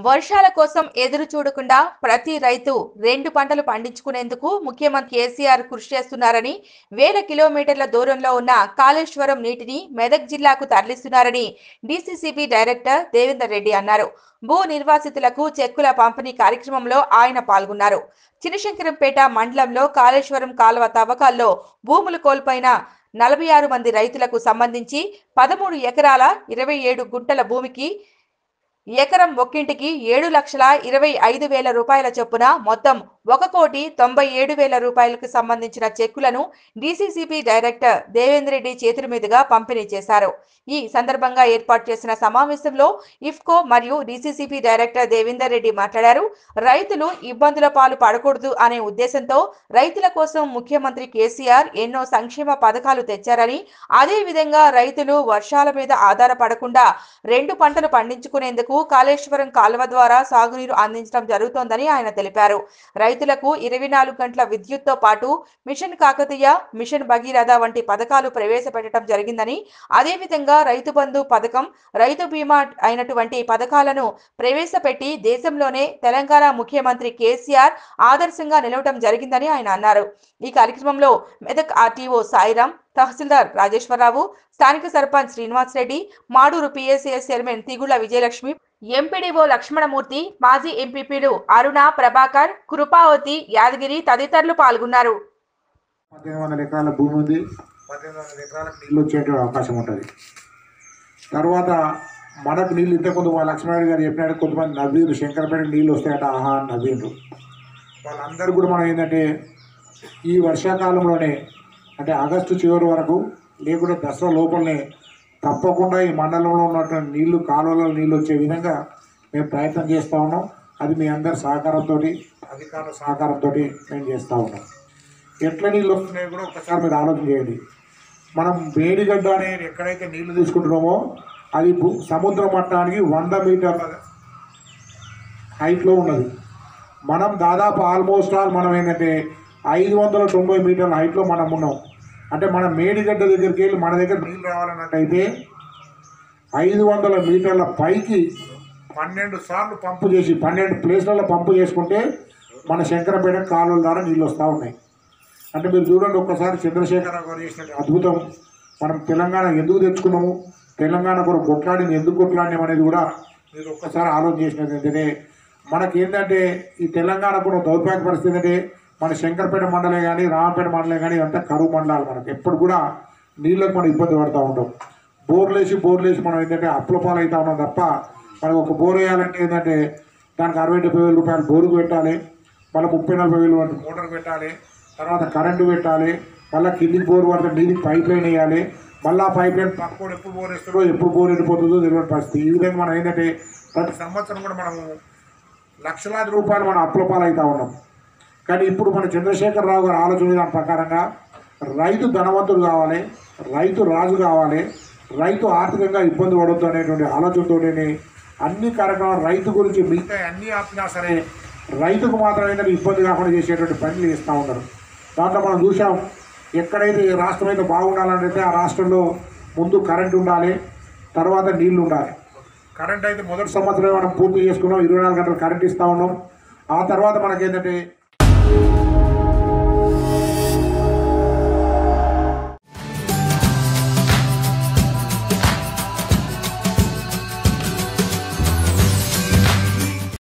వర్షాల కోసం ఎదురు చూడకుండా ప్రతి రైతు రెండు పంటలు పండించుకునేందుకు ముఖ్యమంత్రి కేసీఆర్ కృషి చేస్తున్నారని వేల కిలోమీటర్ల దూరంలో ఉన్న కాళేశ్వరం నీటిని మెదక్ జిల్లాకు తరలిస్తున్నారని డీసీసీబీ డైరెక్టర్ దేవేందర్ రెడ్డి అన్నారు భూ నిర్వాసితులకు చెక్కుల పంపిణీ కార్యక్రమంలో ఆయన పాల్గొన్నారు చినశంకరంపేట మండలంలో కాళేశ్వరం కాలువ తవ్వకాల్లో భూములు కోల్పోయిన నలభై ఆరు మంది రైతులకు సంబంధించి పదమూడు ఎకరాల ఇరవై ఏడు గుంటల భూమికి ఎకరం ఒక్కింటికి ఏడు లక్షల ఇరవై ఐదు వేల రూపాయల చొప్పున మొత్తం ఒక కోటి తొంభై ఏడు వేల రూపాయలకు సంబంధించిన చెక్కులను డీసీసీబీ డైరెక్టర్ దేవేంద్ర రెడ్డి చేతుల మీదుగా పంపిణీ చేశారు ఈ సందర్భంగా ఏర్పాటు చేసిన సమావేశంలో ఇఫ్కో మరియు డీసీసీబీ డైరెక్టర్ దేవేందర్ రెడ్డి మాట్లాడారు రైతులు ఇబ్బందుల పాలు పడకూడదు అనే ఉద్దేశంతో రైతుల కోసం ముఖ్యమంత్రి కేసీఆర్ ఎన్నో సంక్షేమ పథకాలు తెచ్చారని అదే విధంగా రైతులు వర్షాల మీద ఆధారపడకుండా రెండు పంటలు పండించుకునేందుకు కాళేశ్వరం కాలువ ద్వారా సాగునీరు అందించడం జరుగుతోందని ఆయన తెలిపారు రైతులకు ఇరవై నాలుగు గంటల విద్యుత్తో పాటు మిషన్ కాకతీయ మిషన్ భగీరథ వంటి పథకాలు ప్రవేశపెట్టడం జరిగిందని అదేవిధంగా రైతు బంధు పథకం రైతు బీమా అయినటువంటి పథకాలను ప్రవేశపెట్టి దేశంలోనే తెలంగాణ ముఖ్యమంత్రి కేసీఆర్ ఆదర్శంగా నిలవటం జరిగిందని ఆయన అన్నారు ఈ కార్యక్రమంలో మెదక్ ఆర్టీఓ సాయిరాం తహసీల్దార్ రాజేశ్వరరావు స్థానిక sarpanch Srinivas Reddy Maduru PSCS chairman Tigulla Vijayalakshmi MPDO Lakshmanamurthy మాజీ ఎంపీపీలు అరుణ ప్రభాకర్ కృపావతి యాదగిరి తదితరులు పాల్గొన్నారు పద్దెనిమిది వందల ఎకరాల భూమి ఉంది పద్దెనిమిది వందల ఎకరాలకు నీళ్ళు వచ్చేటువంటి అవకాశం ఉంటుంది తర్వాత మనకు నీళ్ళు ఇంతకుముందు మా లక్ష్మణారెడ్డి గారు చెప్పినట్టు కొంతమంది నవ్వీరు శంకరపేట నీళ్ళు వస్తాయట ఆహా అని నవ్వీరు వాళ్ళందరూ కూడా మనం ఏంటంటే ఈ వర్షాకాలంలోనే అంటే ఆగస్టు చివరి వరకు లేకుంటే దసరా లోపలనే తప్పకుండా ఈ మండలంలో ఉన్నటువంటి నీళ్లు కాలువలో నీళ్ళు వచ్చే విధంగా మేము ప్రయత్నం చేస్తూ ఉన్నాం అది మీ అందరి సహకారంతో అధికారుల సహకారంతో మేము చేస్తూ ఉన్నాం ఎట్ల నీళ్ళు వస్తున్నాయో కూడా ఒకసారి మీరు ఆలోచన చేయండి మనం వేడిగడ్డ అనే ఎక్కడైతే నీళ్లు తీసుకుంటున్నామో అది భూ- సముద్ర మట్టానికి వంద మీటర్ల హైట్లో ఉన్నది మనం దాదాపు ఆల్మోస్ట్ ఆల్ మనం ఏంటంటే ఐదు వందల తొంభై మీటర్ల హైట్లో మనం ఉన్నాం అంటే మన మేడిగడ్డ దగ్గరికి వెళ్ళి మన దగ్గర నీళ్ళు రావాలన్నట్టయితే ఐదు వందల మీటర్ల పైకి పన్నెండు సార్లు పంపు చేసి పన్నెండు ప్లేస్లలో పంపు చేసుకుంటే మన శంకరపేట కాలువల ద్వారా నీళ్ళు వస్తూ ఉన్నాయి అంటే మీరు చూడండి ఒక్కసారి చంద్రశేఖరరావు గారు చేసిన అద్భుతం మనం తెలంగాణ ఎందుకు తెచ్చుకున్నాము తెలంగాణ కూడా కొట్లాడింది ఎందుకు కొట్లాడినాం అనేది కూడా మీరు ఒక్కసారి ఆలోచన చేసినది ఏంటంటే మనకి ఏంటంటే ఈ తెలంగాణ కూడా దౌర్భాగ్య పరిస్థితి అంటే మన శంకరపేట మండలే కానీ రామపేట మండలే కానీ అంతా కరువు మండలాలు మనకి ఎప్పుడు కూడా నీళ్ళకి మనం ఇబ్బంది పడుతూ ఉంటాం బోర్లు వేసి బోర్లు వేసి మనం ఏంటంటే అప్పుల పాలు అవుతా ఉన్నాం తప్ప మనకు ఒక బోర్ వేయాలంటే ఏంటంటే దానికి అరవై డెబ్బై వేల రూపాయలు బోరుకు పెట్టాలి మళ్ళీ ముప్పై నలభై వేలు వరకు మోటార్ పెట్టాలి తర్వాత కరెంటు పెట్టాలి మళ్ళీ కిందికి బోర్ పడితే నీటికి పైప్ లైన్ వేయాలి మళ్ళీ ఆ పైప్ లైన్ పక్కన ఎప్పుడు బోర్ వేస్తాడో ఎప్పుడు బోర్ ఎండిపోతుందో తెలియని పరిస్థితి ఈ విధంగా మనం ఏంటంటే ప్రతి సంవత్సరం కూడా మనము లక్షలాది రూపాయలు మనం అప్పుల పాలవుతా ఉన్నాం కానీ ఇప్పుడు మన చంద్రశేఖరరావు గారు ఆలోచన విధానం ప్రకారంగా రైతు ధనవంతుడు కావాలి రైతు రాజు కావాలి రైతు ఆర్థికంగా ఇబ్బంది పడొద్దు అనేటువంటి ఆలోచనతోనే అన్ని కార్యక్రమాలు రైతు గురించి మిగతా అన్ని ఆపినా సరే రైతుకు మాత్రం ఏంటంటే ఇబ్బంది కాకుండా చేసేటువంటి పనులు చేస్తూ ఉన్నారు దాంట్లో మనం చూసాం ఎక్కడైతే ఈ రాష్ట్రం అయితే బాగుండాలంటే ఆ రాష్ట్రంలో ముందు కరెంట్ ఉండాలి తర్వాత నీళ్లు ఉండాలి కరెంట్ అయితే మొదటి సంవత్సరం మనం పూర్తి చేసుకున్నాం ఇరవై నాలుగు గంటలు కరెంట్ ఇస్తూ ఉన్నాం ఆ తర్వాత మనకేంటంటే